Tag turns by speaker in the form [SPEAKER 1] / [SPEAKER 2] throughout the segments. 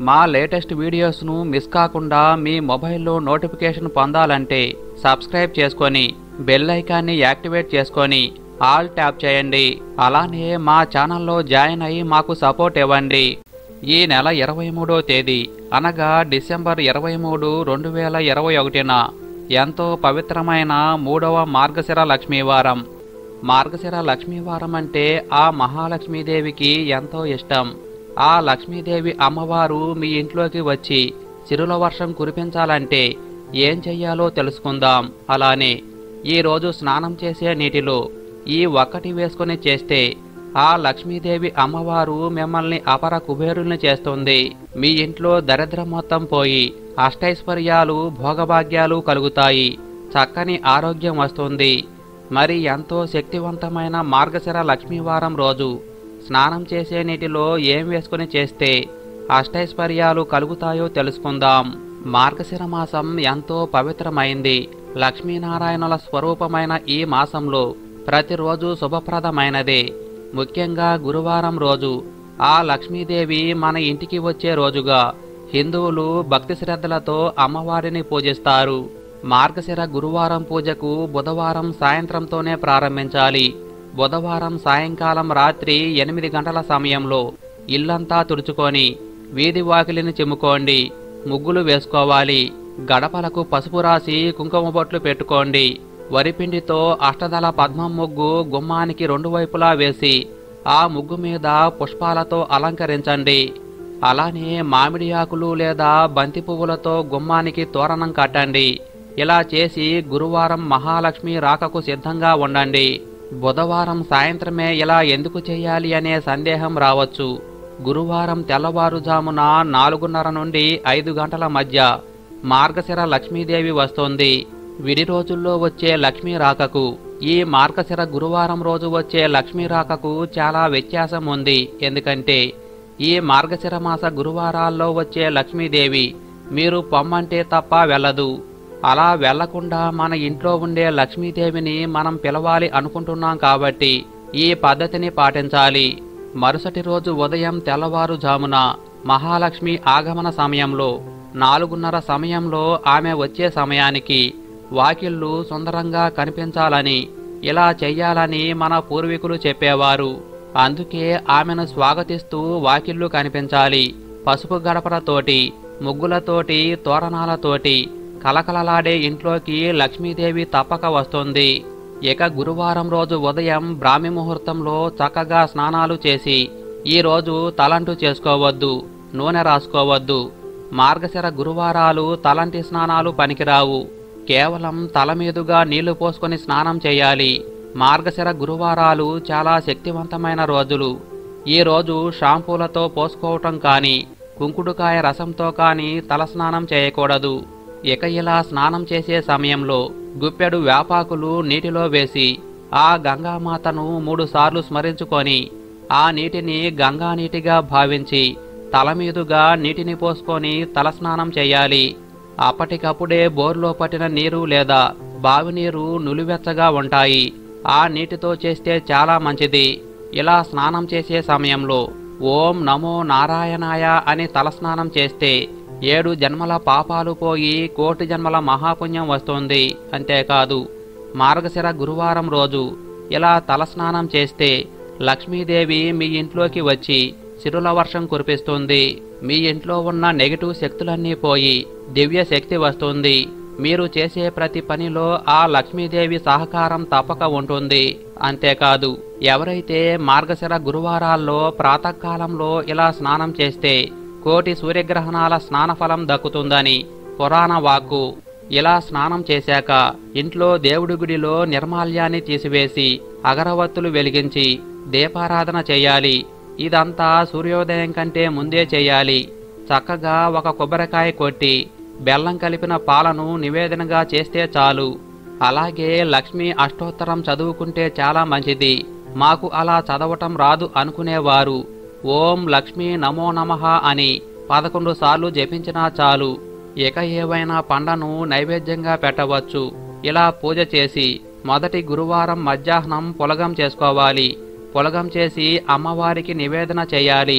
[SPEAKER 1] మా latest వీడియోస్ను miss కాకుండా మీ మొబైల్లో నోటిఫికేషన్ పొందాలంటే సబ్స్క్రైబ్ చేసుకొని బెల్ ఐకాన్ని యాక్టివేట్ చేసుకొని ఆల్ ట్యాప్ చేయండి అలానే మా ఛానల్లో జాయిన్ అయ్యి మాకు సపోర్ట్ ఇవ్వండి ఈ నెల ఇరవై మూడో తేదీ అనగా డిసెంబర్ ఇరవై మూడు రెండు వేల ఇరవై ఒకటిన ఎంతో పవిత్రమైన మూడవ మార్గశిర లక్ష్మీవారం మార్గశిర లక్ష్మీవారం అంటే ఆ మహాలక్ష్మీదేవికి ఎంతో ఇష్టం ఆ లక్ష్మీదేవి అమ్మవారు మీ ఇంట్లోకి వచ్చి చిరుల వర్షం కురిపించాలంటే ఏం చెయ్యాలో తెలుసుకుందాం అలానే ఈరోజు స్నానం చేసే నీటిలో ఈ ఒక్కటి వేసుకొని చేస్తే ఆ లక్ష్మీదేవి అమ్మవారు మిమ్మల్ని అపర కుబేరుల్ని చేస్తుంది మీ ఇంట్లో దరిద్రం మొత్తం పోయి అష్టైశ్వర్యాలు భోగభాగ్యాలు కలుగుతాయి చక్కని ఆరోగ్యం వస్తుంది మరి ఎంతో శక్తివంతమైన మార్గశిర లక్ష్మీవారం రోజు స్నానం చేసే నీటిలో ఏం వేసుకుని చేస్తే అష్టైశ్వర్యాలు కలుగుతాయో తెలుసుకుందాం మార్గశిర మాసం ఎంతో పవిత్రమైంది లక్ష్మీనారాయణుల స్వరూపమైన ఈ మాసంలో ప్రతిరోజు శుభప్రదమైనదే ముఖ్యంగా గురువారం రోజు ఆ లక్ష్మీదేవి మన ఇంటికి వచ్చే రోజుగా హిందువులు భక్తి శ్రద్ధలతో అమ్మవారిని పూజిస్తారు మార్గశిర గురువారం పూజకు బుధవారం సాయంత్రంతోనే ప్రారంభించాలి బుధవారం సాయంకాలం రాత్రి ఎనిమిది గంటల సమయంలో ఇల్లంతా తుడుచుకొని వీధి వాకిలిని చిమ్ముకోండి ముగ్గులు వేసుకోవాలి గడపలకు పసుపు రాసి కుంకుమ బొట్లు పెట్టుకోండి వరిపిండితో అష్టదళ పద్మం ముగ్గు గుమ్మానికి రెండు వైపులా వేసి ఆ ముగ్గు మీద పుష్పాలతో అలంకరించండి అలానే మామిడి ఆకులు లేదా బంతి పువ్వులతో గుమ్మానికి తోరణం కట్టండి ఇలా చేసి గురువారం మహాలక్ష్మి రాకకు సిద్ధంగా ఉండండి బుధవారం సాయంత్రమే ఇలా ఎందుకు చేయాలి అనే సందేహం రావచ్చు గురువారం తెల్లవారుజామున నాలుగున్నర నుండి ఐదు గంటల మధ్య మార్గశిర లక్ష్మీదేవి వస్తుంది విడి రోజుల్లో వచ్చే లక్ష్మీ రాకకు ఈ మార్గశిర గురువారం రోజు వచ్చే లక్ష్మీ రాకకు చాలా వ్యత్యాసం ఉంది ఎందుకంటే ఈ మార్గశిర మాస గురువారాల్లో వచ్చే లక్ష్మీదేవి మీరు పొమ్మంటే తప్ప వెళ్ళదు అలా వెళ్లకుండా మన ఇంట్లో ఉండే లక్ష్మీదేవిని మనం పిలవాలి అనుకుంటున్నాం కాబట్టి ఈ పద్ధతిని పాటించాలి మరుసటి రోజు ఉదయం తెల్లవారుజామున మహాలక్ష్మి ఆగమన సమయంలో నాలుగున్నర సమయంలో ఆమె వచ్చే సమయానికి వాకిళ్ళు సుందరంగా కనిపించాలని ఇలా చెయ్యాలని మన పూర్వీకులు చెప్పేవారు అందుకే ఆమెను స్వాగతిస్తూ వాకిళ్ళు కనిపించాలి పసుపు గడపలతోటి ముగ్గులతోటి తోరణాలతోటి కలకలలాడే ఇంట్లోకి లక్ష్మీదేవి తప్పక వస్తుంది ఇక గురువారం రోజు ఉదయం బ్రాహ్మి ముహూర్తంలో చక్కగా స్నానాలు చేసి ఈ రోజు తలంటు చేసుకోవద్దు నూనె రాసుకోవద్దు మార్గశిర గురువారాలు తలంటి స్నానాలు పనికిరావు కేవలం తల మీదుగా నీళ్లు పోసుకొని స్నానం చేయాలి మార్గశిర గురువారాలు చాలా శక్తివంతమైన రోజులు ఈ రోజు షాంపూలతో పోసుకోవటం కానీ కుంకుడుకాయ రసంతో కానీ తలస్నానం చేయకూడదు ఇక ఇలా స్నానం చేసే సమయంలో గుప్పెడు వేపాకులు నీటిలో వేసి ఆ గంగామాతను మూడుసార్లు స్మరించుకొని ఆ నీటిని గంగా నీటిగా భావించి తల మీదుగా నీటిని పోసుకొని తలస్నానం చేయాలి అప్పటికప్పుడే బోర్లో పట్టిన నీరు లేదా బావి నీరు నులివెచ్చగా ఉంటాయి ఆ నీటితో చేస్తే చాలా మంచిది ఇలా స్నానం చేసే సమయంలో ఓం నమో నారాయణాయ అని తలస్నానం చేస్తే ఏడు జన్మల పాపాలు పోయి కోటి జన్మల మహాపుణ్యం వస్తుంది అంతేకాదు మార్గశిర గురువారం రోజు ఇలా తలస్నానం చేస్తే లక్ష్మీదేవి మీ ఇంట్లోకి వచ్చి సిరుల వర్షం కురిపిస్తుంది మీ ఇంట్లో ఉన్న నెగిటివ్ శక్తులన్నీ పోయి దివ్య శక్తి వస్తుంది మీరు చేసే ప్రతి పనిలో ఆ లక్ష్మీదేవి సహకారం తప్పక ఉంటుంది అంతేకాదు ఎవరైతే మార్గశిర గురువారాల్లో ప్రాతకాలంలో ఇలా స్నానం చేస్తే కోటి సూర్యగ్రహణాల స్నానఫలం దక్కుతుందని పురాణ వాక్కు ఇలా స్నానం చేశాక ఇంట్లో దేవుడి గుడిలో నిర్మాల్యాన్ని తీసివేసి అగరవత్తులు వెలిగించి దీపారాధన చేయాలి ఇదంతా సూర్యోదయం కంటే ముందే చేయాలి చక్కగా ఒక కొబ్బరికాయ కొట్టి బెల్లం కలిపిన పాలను నివేదనగా చేస్తే చాలు అలాగే లక్ష్మీ అష్టోత్తరం చదువుకుంటే చాలా మంచిది మాకు అలా చదవటం రాదు అనుకునేవారు ఓం లక్ష్మీ నమో నమః అని పదకొండు సార్లు జపించినా చాలు ఇక ఏవైనా పండను నైవేద్యంగా పెట్టవచ్చు ఇలా పూజ చేసి మొదటి గురువారం మధ్యాహ్నం పులగం చేసుకోవాలి పులగం చేసి అమ్మవారికి నివేదన చేయాలి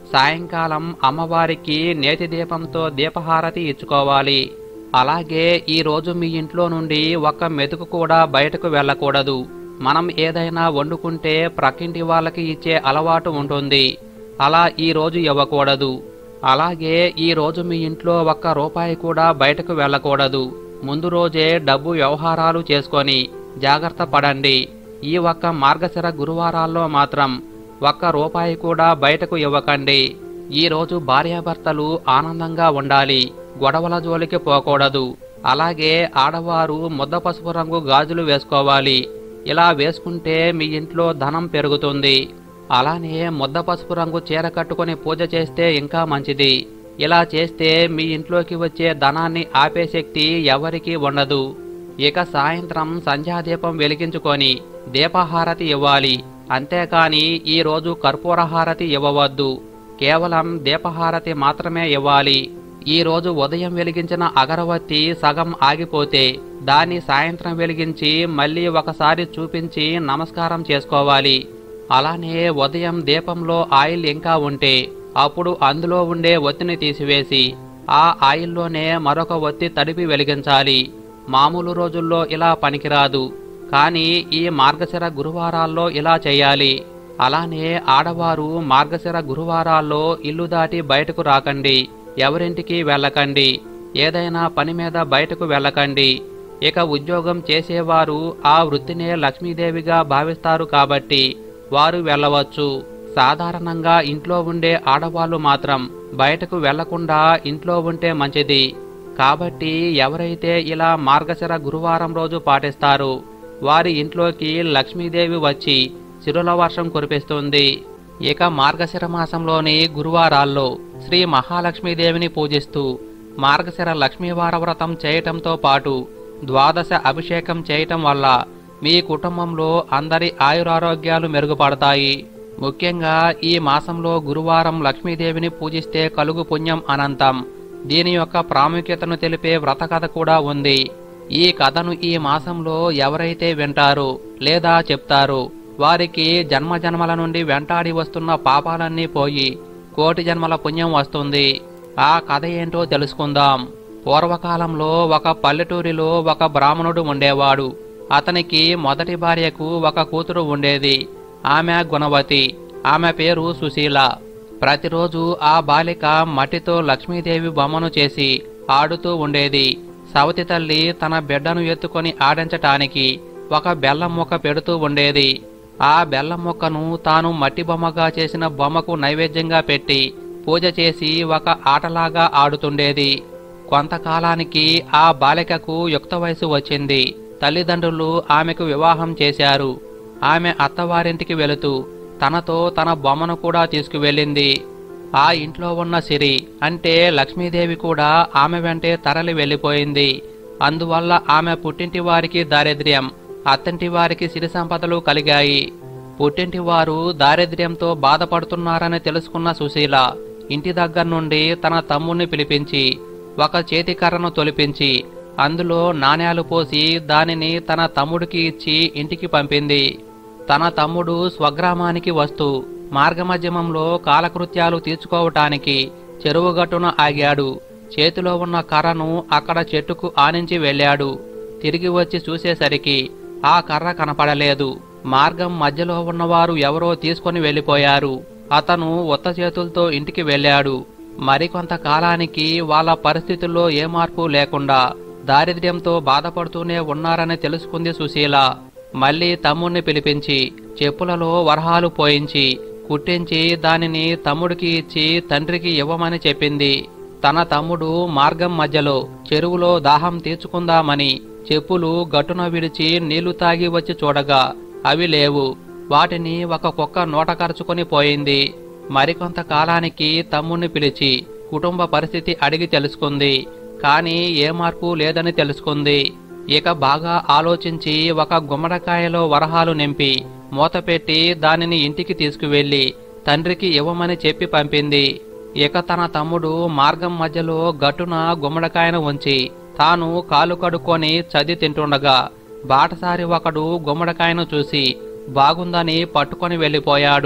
[SPEAKER 1] సాయంకాలం అమ్మవారికి నేతి దీపంతో దీపహారతి ఇచ్చుకోవాలి అలాగే ఈ రోజు మీ ఇంట్లో నుండి ఒక్క మెతుకు కూడా బయటకు వెళ్ళకూడదు మనం ఏదైనా వండుకుంటే ప్రక్కింటి వాళ్ళకి ఇచ్చే అలవాటు ఉంటుంది అలా ఈ రోజు ఇవ్వకూడదు అలాగే ఈ రోజు మీ ఇంట్లో ఒక్క రూపాయి కూడా బయటకు వెళ్ళకూడదు ముందు రోజే డబ్బు వ్యవహారాలు చేసుకొని జాగ్రత్త పడండి ఈ ఒక్క మార్గశిర గురువారాల్లో మాత్రం ఒక్క రూపాయి కూడా బయటకు ఇవ్వకండి ఈ రోజు భార్యాభర్తలు ఆనందంగా ఉండాలి గొడవల జోలికి పోకూడదు అలాగే ఆడవారు ముద్ద పసుపు రంగు గాజులు వేసుకోవాలి ఇలా వేసుకుంటే మీ ఇంట్లో ధనం పెరుగుతుంది అలానే ముద్ద పసుపు రంగు చీర కట్టుకొని పూజ చేస్తే ఇంకా మంచిది ఇలా చేస్తే మీ ఇంట్లోకి వచ్చే ధనాన్ని ఆపే శక్తి ఎవరికీ ఉండదు ఇక సాయంత్రం సంధ్యాదీపం వెలిగించుకొని దీపహారతి ఇవ్వాలి అంతేకాని ఈ రోజు కర్పూర హారతి ఇవ్వవద్దు కేవలం దీపహారతి మాత్రమే ఇవ్వాలి ఈ రోజు ఉదయం వెలిగించిన అగరవత్తి సగం ఆగిపోతే దాన్ని సాయంత్రం వెలిగించి మళ్ళీ ఒకసారి చూపించి నమస్కారం చేసుకోవాలి అలానే ఉదయం దీపంలో ఆయిల్ ఇంకా ఉంటే అప్పుడు అందులో ఉండే ఒత్తిని తీసివేసి ఆ ఆయిల్లోనే మరొక ఒత్తి తడిపి వెలిగించాలి మామూలు రోజుల్లో ఇలా పనికిరాదు కానీ ఈ మార్గశిర గురువారాల్లో ఇలా చేయాలి అలానే ఆడవారు మార్గశిర గురువారాల్లో ఇల్లు దాటి బయటకు రాకండి ఎవరింటికి వెళ్ళకండి ఏదైనా పని మీద బయటకు వెళ్ళకండి ఇక ఉద్యోగం చేసేవారు ఆ వృత్తినే లక్ష్మీదేవిగా భావిస్తారు కాబట్టి వారు వెళ్ళవచ్చు సాధారణంగా ఇంట్లో ఉండే ఆడవాళ్ళు మాత్రం బయటకు వెళ్లకుండా ఇంట్లో ఉంటే మంచిది కాబట్టి ఎవరైతే ఇలా మార్గశిర గురువారం రోజు పాటిస్తారో వారి ఇంట్లోకి లక్ష్మీదేవి వచ్చి సిరుల వర్షం కురిపిస్తుంది ఇక మార్గశిర మాసంలోని గురువారాల్లో శ్రీ మహాలక్ష్మీదేవిని పూజిస్తూ మార్గశిర లక్ష్మీవార వ్రతం చేయటంతో పాటు ద్వాదశ అభిషేకం చేయటం వల్ల మీ కుటుంబంలో అందరి ఆయురారోగ్యాలు మెరుగుపడతాయి ముఖ్యంగా ఈ మాసంలో గురువారం లక్ష్మీదేవిని పూజిస్తే కలుగు పుణ్యం అనంతం దీని యొక్క ప్రాముఖ్యతను తెలిపే వ్రత కథ కూడా ఉంది ఈ కథను ఈ మాసంలో ఎవరైతే వింటారో లేదా చెప్తారో వారికి జన్మ జన్మల నుండి వెంటాడి వస్తున్న పాపాలన్నీ పోయి కోటి జన్మల పుణ్యం వస్తుంది ఆ కథ ఏంటో తెలుసుకుందాం పూర్వకాలంలో ఒక పల్లెటూరిలో ఒక బ్రాహ్మణుడు ఉండేవాడు అతనికి మొదటి భార్యకు ఒక కూతురు ఉండేది ఆమె గుణవతి ఆమె పేరు సుశీల ప్రతిరోజు ఆ బాలిక మట్టితో లక్ష్మీదేవి బొమ్మను చేసి ఆడుతూ ఉండేది సవతి తల్లి తన బిడ్డను ఎత్తుకొని ఆడించటానికి ఒక బెల్లం మొక్క పెడుతూ ఉండేది ఆ బెల్లం మొక్కను తాను మట్టి బొమ్మగా చేసిన బొమ్మకు నైవేద్యంగా పెట్టి పూజ చేసి ఒక ఆటలాగా ఆడుతుండేది కొంతకాలానికి ఆ బాలికకు యుక్త వయసు వచ్చింది తల్లిదండ్రులు ఆమెకు వివాహం చేశారు ఆమె అత్తవారింటికి వెళుతూ తనతో తన బొమ్మను కూడా తీసుకువెళ్ళింది ఆ ఇంట్లో ఉన్న సిరి అంటే లక్ష్మీదేవి కూడా ఆమె వెంటే తరలి వెళ్ళిపోయింది అందువల్ల ఆమె పుట్టింటి వారికి దారిద్ర్యం అత్తంటి వారికి సిరి సంపదలు కలిగాయి పుట్టింటి వారు దారిద్ర్యంతో బాధపడుతున్నారని తెలుసుకున్న సుశీల ఇంటి దగ్గర నుండి తన తమ్ముణ్ణి పిలిపించి ఒక చేతికర్రను తొలిపించి అందులో నాణేలు పోసి దానిని తన తమ్ముడికి ఇచ్చి ఇంటికి పంపింది తన తమ్ముడు స్వగ్రామానికి వస్తూ మార్గమధ్యమంలో కాలకృత్యాలు తీర్చుకోవటానికి చెరువు గట్టున ఆగాడు చేతిలో ఉన్న కర్రను అక్కడ చెట్టుకు ఆనించి వెళ్ళాడు తిరిగి వచ్చి చూసేసరికి ఆ కర్ర కనపడలేదు మార్గం మధ్యలో ఉన్నవారు ఎవరో తీసుకొని వెళ్ళిపోయారు అతను ఉత్త చేతులతో ఇంటికి వెళ్ళాడు మరికొంత కాలానికి వాళ్ళ పరిస్థితుల్లో ఏ మార్పు లేకుండా దారిద్ర్యంతో బాధపడుతూనే ఉన్నారని తెలుసుకుంది సుశీల మళ్ళీ తమ్ముణ్ణి పిలిపించి చెప్పులలో వరహాలు పోయించి కుట్టించి దానిని తమ్ముడికి ఇచ్చి తండ్రికి ఇవ్వమని చెప్పింది తన తమ్ముడు మార్గం మధ్యలో చెరువులో దాహం తీర్చుకుందామని చెప్పులు గట్టున విడిచి నీళ్లు తాగి వచ్చి చూడగా అవి లేవు వాటిని ఒక కుక్క నోట కరుచుకొని పోయింది మరికొంత కాలానికి తమ్ముణ్ణి పిలిచి కుటుంబ పరిస్థితి అడిగి తెలుసుకుంది కానీ ఏ మార్పు లేదని తెలుసుకుంది ఇక బాగా ఆలోచించి ఒక గుమ్మడికాయలో వరహాలు నింపి మూతపెట్టి దానిని ఇంటికి తీసుకువెళ్లి తండ్రికి ఇవ్వమని చెప్పి పంపింది ఇక తన తమ్ముడు మార్గం మధ్యలో గట్టున గుమ్మడికాయను ఉంచి తాను కాలు కడుక్కొని చది తింటుండగా బాటసారి ఒకడు గుమ్మడికాయను చూసి బాగుందని పట్టుకొని వెళ్ళిపోయాడు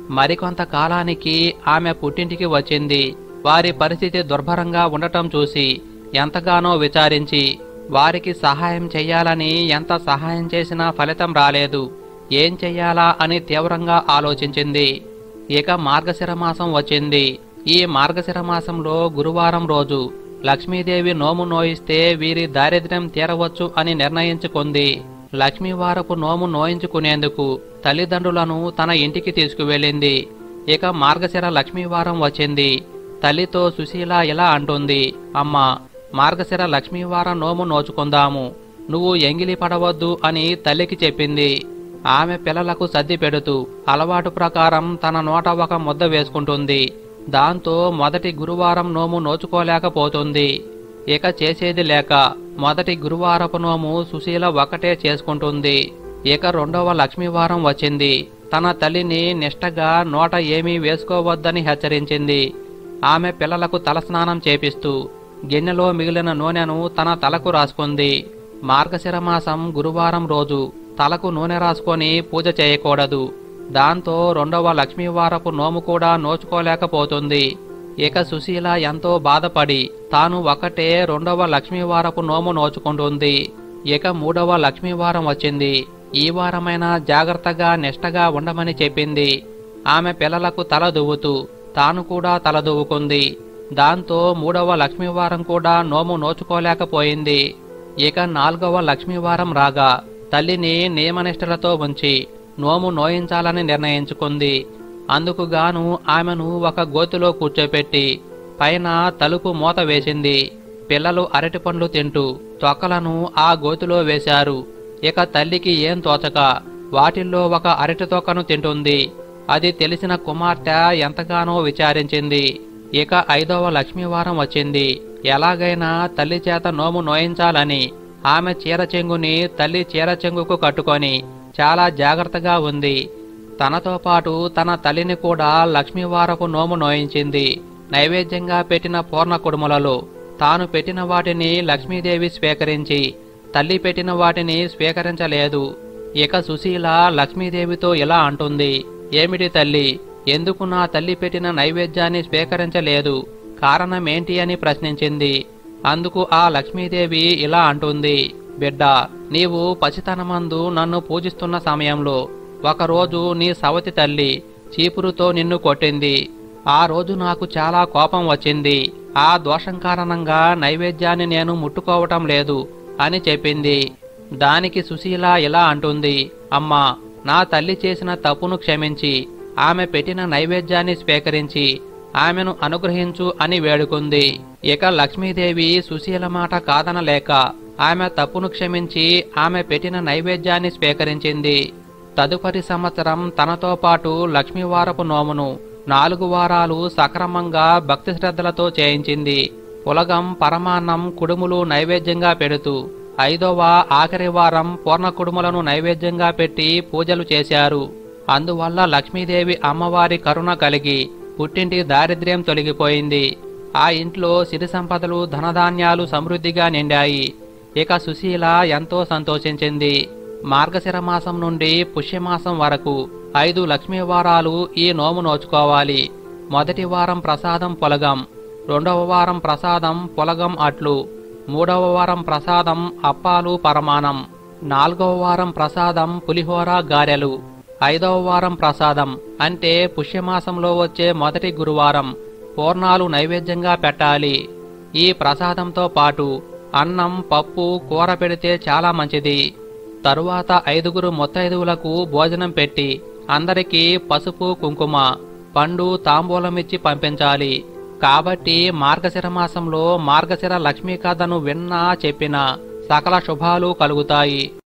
[SPEAKER 1] మరికొంత కాలానికి ఆమె పుట్టింటికి వచ్చింది వారి పరిస్థితి దుర్భరంగా ఉండటం చూసి ఎంతగానో విచారించి వారికి సహాయం చెయ్యాలని ఎంత సహాయం చేసినా ఫలితం రాలేదు ఏం చెయ్యాలా అని తీవ్రంగా ఆలోచించింది ఇక మార్గశిర మాసం వచ్చింది ఈ మార్గశిర మాసంలో గురువారం రోజు లక్ష్మీదేవి నోము నోయిస్తే వీరి దారిద్ర్యం తీరవచ్చు అని నిర్ణయించుకుంది లక్ష్మీవారపు నోము నోయించుకునేందుకు తల్లిదండ్రులను తన ఇంటికి తీసుకువెళ్ళింది ఇక మార్గశిర లక్ష్మీవారం వచ్చింది తల్లితో సుశీల ఇలా అంటుంది అమ్మా మార్గశిర లక్ష్మీవారం నోము నోచుకుందాము నువ్వు ఎంగిలి పడవద్దు అని తల్లికి చెప్పింది ఆమె పిల్లలకు సర్ది పెడుతూ అలవాటు ప్రకారం తన నోట ఒక ముద్ద వేసుకుంటుంది దాంతో మొదటి గురువారం నోము నోచుకోలేకపోతుంది ఇక చేసేది లేక మొదటి గురువారపు నోము సుశీల ఒకటే చేసుకుంటుంది ఇక రెండవ లక్ష్మీవారం వచ్చింది తన తల్లిని నిష్టగా నోట ఏమీ వేసుకోవద్దని హెచ్చరించింది ఆమె పిల్లలకు తలస్నానం చేపిస్తూ గిన్నెలో మిగిలిన నూనెను తన తలకు రాసుకుంది మార్గశిర మాసం గురువారం రోజు తలకు నూనె రాసుకొని పూజ చేయకూడదు దాంతో రెండవ లక్ష్మీవారపు నోము కూడా నోచుకోలేకపోతుంది ఇక సుశీల ఎంతో బాధపడి తాను ఒకటే రెండవ లక్ష్మీవారపు నోము నోచుకుంటుంది ఇక మూడవ లక్ష్మీవారం వచ్చింది ఈ వారమైనా జాగ్రత్తగా నిష్టగా ఉండమని చెప్పింది ఆమె పిల్లలకు తల దువ్వుతూ తాను కూడా తల దువ్వుకుంది దాంతో మూడవ లక్ష్మీవారం కూడా నోము నోచుకోలేకపోయింది ఇక నాలుగవ లక్ష్మీవారం రాగా తల్లిని నియమనిష్టలతో ఉంచి నోము నోయించాలని నిర్ణయించుకుంది అందుకుగాను ఆమెను ఒక గోతిలో కూర్చోపెట్టి పైన తలుపు మూత వేసింది పిల్లలు అరటి పండ్లు తింటూ తొక్కలను ఆ గోతిలో వేశారు ఇక తల్లికి ఏం తోచక వాటిల్లో ఒక అరటి తొక్కను తింటుంది అది తెలిసిన కుమార్తె ఎంతగానో విచారించింది ఇక ఐదవ లక్ష్మీవారం వచ్చింది ఎలాగైనా తల్లి చేత నోము నోయించాలని ఆమె చీర చెంగుని తల్లి చీర చెంగుకు కట్టుకొని చాలా జాగ్రత్తగా ఉంది తనతో పాటు తన తల్లిని కూడా లక్ష్మీవారపు నోము నోయించింది నైవేద్యంగా పెట్టిన పూర్ణ కుడుములలో తాను పెట్టిన వాటిని లక్ష్మీదేవి స్వీకరించి తల్లి పెట్టిన వాటిని స్వీకరించలేదు ఇక సుశీల లక్ష్మీదేవితో ఇలా అంటుంది ఏమిటి తల్లి ఎందుకు నా తల్లి పెట్టిన నైవేద్యాన్ని స్వీకరించలేదు కారణమేంటి అని ప్రశ్నించింది అందుకు ఆ లక్ష్మీదేవి ఇలా అంటుంది బిడ్డ నీవు పసితనమందు నన్ను పూజిస్తున్న సమయంలో ఒకరోజు నీ సవతి తల్లి చీపురుతో నిన్ను కొట్టింది ఆ రోజు నాకు చాలా కోపం వచ్చింది ఆ దోషం కారణంగా నైవేద్యాన్ని నేను ముట్టుకోవటం లేదు అని చెప్పింది దానికి సుశీల ఇలా అంటుంది అమ్మా నా తల్లి చేసిన తప్పును క్షమించి ఆమె పెట్టిన నైవేద్యాన్ని స్వీకరించి ఆమెను అనుగ్రహించు అని వేడుకుంది ఇక లక్ష్మీదేవి సుశీల మాట కాదనలేక ఆమె తప్పును క్షమించి ఆమె పెట్టిన నైవేద్యాన్ని స్వీకరించింది తదుపరి సంవత్సరం తనతో పాటు లక్ష్మీవారపు నోమును నాలుగు వారాలు సక్రమంగా భక్తి శ్రద్ధలతో చేయించింది పులగం పరమాన్నం కుడుములు నైవేద్యంగా పెడుతూ ఐదవ ఆఖరి వారం పూర్ణ కుడుములను నైవేద్యంగా పెట్టి పూజలు చేశారు అందువల్ల లక్ష్మీదేవి అమ్మవారి కరుణ కలిగి పుట్టింటి దారిద్ర్యం తొలగిపోయింది ఆ ఇంట్లో సిరి సంపదలు ధనధాన్యాలు సమృద్ధిగా నిండాయి ఇక సుశీల ఎంతో సంతోషించింది మార్గశిర మాసం నుండి పుష్యమాసం వరకు ఐదు లక్ష్మీ వారాలు ఈ నోము నోచుకోవాలి మొదటి వారం ప్రసాదం పొలగం రెండవ వారం ప్రసాదం పొలగం అట్లు మూడవ వారం ప్రసాదం అప్పాలు పరమాణం నాలుగవ వారం ప్రసాదం పులిహోర గారెలు ఐదవ వారం ప్రసాదం అంటే పుష్యమాసంలో వచ్చే మొదటి గురువారం పూర్ణాలు నైవేద్యంగా పెట్టాలి ఈ ప్రసాదంతో పాటు అన్నం పప్పు కూర పెడితే చాలా మంచిది తరువాత ఐదుగురు ముత్తైదువులకు భోజనం పెట్టి అందరికీ పసుపు కుంకుమ పండు తాంబూలమిచ్చి పంపించాలి కాబట్టి మార్గశిర మాసంలో మార్గశిర లక్ష్మీ కథను విన్నా చెప్పినా సకల శుభాలు కలుగుతాయి